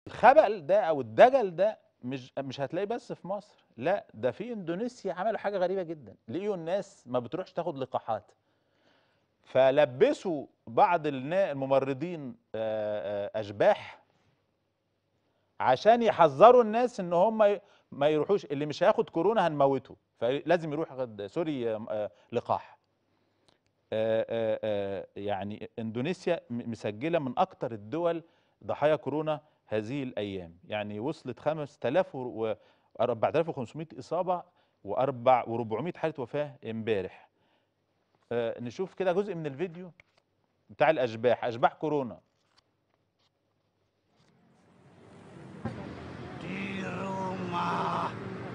الخبل ده او الدجل ده مش مش هتلاقيه بس في مصر لا ده في اندونيسيا عملوا حاجه غريبه جدا لقيوا الناس ما بتروحش تاخد لقاحات فلبسوا بعض النا- الممرضين آه، آه، اشباح عشان يحذروا الناس ان هم ي- ما يروحوش اللي مش هياخد كورونا هنموته فلازم يروح ياخد سوري آه، آه، لقاح آه، آه، آه، يعني اندونيسيا م- مسجله من اكتر الدول ضحايا كورونا هذه الايام يعني وصلت 5000 و 4500 اصابه واربع و400 حاله وفاه امبارح آه، نشوف كده جزء من الفيديو بتاع الاشباح اشباح كورونا di rumah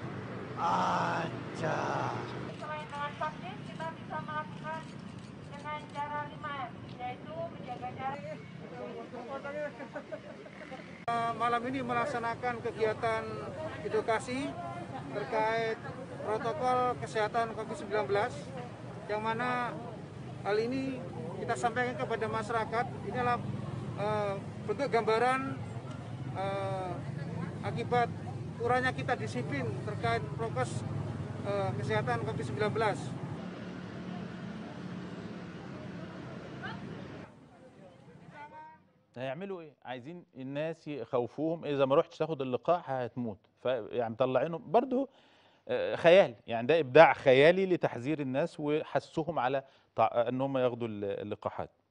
aja. Selain dengan vaksin, kita bisa melakukan dengan cara 5M, yaitu menjaga jarak. Eh, malam ini melaksanakan kegiatan edukasi terkait protokol kesehatan COVID-19 yang mana hal ini kita sampaikan kepada masyarakat ini adalah eh, bentuk gambaran eh, akibat kurangnya kita disiplin terkait prokes eh, kesehatan COVID-19. هيعملوا ايه عايزين الناس يخوفوهم اذا ما رحتش تاخد اللقاح هتموت فيعني مطلعينهم برضو آه، خيال يعني ده ابداع خيالي لتحذير الناس وحثهم على تع- ان هم ياخدوا اللقاحات